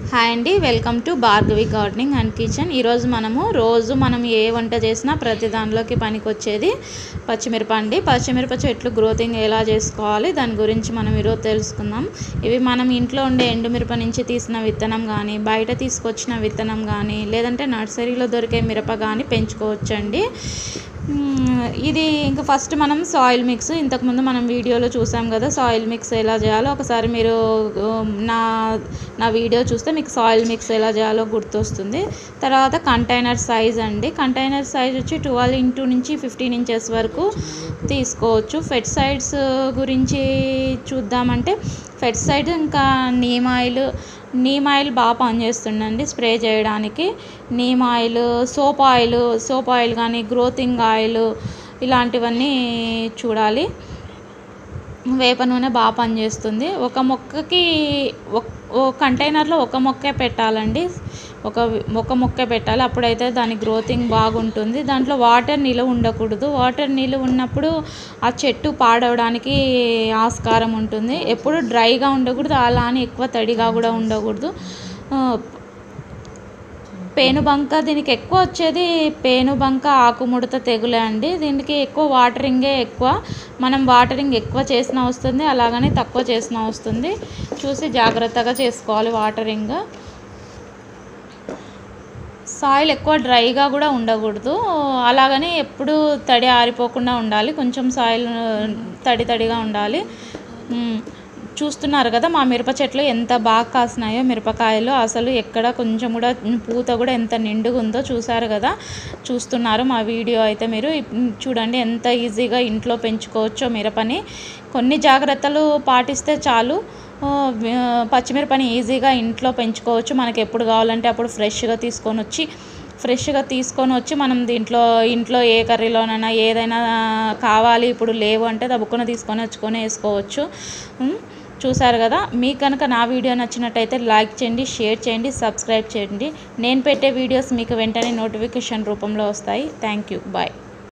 hi అండి welcome to Bhargavi gardening and kitchen ఈరోజు మనము రోజు మనం ఏ వంట చేసినా ప్రతి దానిలోకి పనికొచ్చేది పచ్చిమిరప అండి పచ్చిమిరప చెట్లు గ్రోతింగ్ ఎలా చేసుకోవాలి దాని గురించి మనం ఈరోజు తెలుసుకుందాం ఇవి మనం ఇంట్లో ఉండే ఎండుమిరప నుంచి తీసిన విత్తనం కానీ బయట తీసుకొచ్చిన విత్తనం కానీ లేదంటే నర్సరీలో దొరికే మిరప కానీ పెంచుకోవచ్చండి మ్మ్, ఇది ఇంకా ఫస్ట్ మనం సాయిల్ మిక్స్ ఇంతకుముందు మనం వీడియోలో చూసాం కదా సాయిల్ మిక్స్ ఎలా చేయాలో ఒకసారి మీరు ఉమ్, నా నా వీడియో చూస్తే మీకు సాయిల్ మిక్స్ ఎలా చేయాలో గుర్తొస్తుంది తర్వాత కంటైనర్ సైజ్ అండి కంటైనర్ సైజ్ వచ్చి ట్వెల్వ్ ఇంటూ నుంచి ఫిఫ్టీన్ ఇంచెస్ వరకు తీసుకోవచ్చు ఫెట్ సైడ్స్ గురించి చూద్దామంటే ఫెట్ సైడ్ ఇంకా నీమ్ ఆయిల్ నీమ్ ఆయిల్ బాగా పనిచేస్తుందండి స్ప్రే చేయడానికి neem oil soap oil soap oil కానీ గ్రోతింగ్ ఆయిల్ ఇలాంటివన్నీ చూడాలి వేప నూనె బాగా పనిచేస్తుంది ఒక మొక్కకి ఒక- ఓ కంటైనర్లో ఒక మొక్కే పెట్టాలండి ఒక ఒక మొక్కే పెట్టాలి అప్పుడైతే దాని గ్రోతింగ్ బాగుంటుంది దాంట్లో వాటర్ నిలువ ఉండకూడదు వాటర్ నిలువ ఉన్నప్పుడు ఆ చెట్టు పాడవడానికి ఆస్కారం ఉంటుంది ఎప్పుడు డ్రైగా ఉండకూడదు అలా అని ఎక్కువ తడిగా కూడా ఉండకూడదు ఆ, పేనుబంక దీనికి ఎక్కువ వచ్చేది పేనుబంక ఆకుముడత తెగులే అండి దీనికి ఎక్కువ వాటరింగే ఎక్కువ మనం వాటరింగ్ ఎక్కువ చేసినా వస్తుంది అలాగని తక్కువ చేసినా వస్తుంది చూసి జాగ్రత్తగా చేసుకోవాలి వాటరింగ్ సాయిల్ ఎక్కువ డ్రైగా కూడా ఉండకూడదు అలాగని ఎప్పుడు తడి ఆరిపోకుండా ఉండాలి కొంచెం సాయిల్ తడి తడిగా ఉండాలి మ్, చూస్తున్నారు కదా మా మిరప చెట్లు ఎంత బాగా కాసినాయో మిరపకాయలు అసలు ఎక్కడ కొంచెం కూడా పూత కూడా ఎంత నిండుగా ఉందో చూసారు కదా చూస్తున్నారు మా వీడియో అయితే మీరు ఇప్- చూడండి ఎంత ఈజీగా ఇంట్లో పెంచుకోవచ్చో మిరపని కొన్ని జాగ్రత్తలు పాటిస్తే చాలు ఆ, వి- పచ్చిమిరపని ఈజీగా ఇంట్లో పెంచుకోవచ్చు మనకి ఎప్పుడు కావాలంటే అప్పుడు ఫ్రెష్గా తీసుకొని వచ్చి ఫ్రెష్గా తీసుకొని వచ్చి మనం దీంట్లో ఇంట్లో ఏ కర్రీలోనైనా ఏదైనా కావాలి ఇప్పుడు లేవు అంటే దబ్బుకున తీసుకొని వచ్చుకొని వేసుకోవచ్చు ఉమ్, చూసారు కదా మీకు కనుక నా వీడియో నచ్చినట్టయితే లైక్ చేయండి షేర్ చేయండి సబ్స్క్రైబ్ చేయండి నేను పెట్టే వీడియోస్ మీకు వెంటనే నోటిఫికేషన్ రూపంలో వస్తాయి థ్యాంక్ యూ బాయ్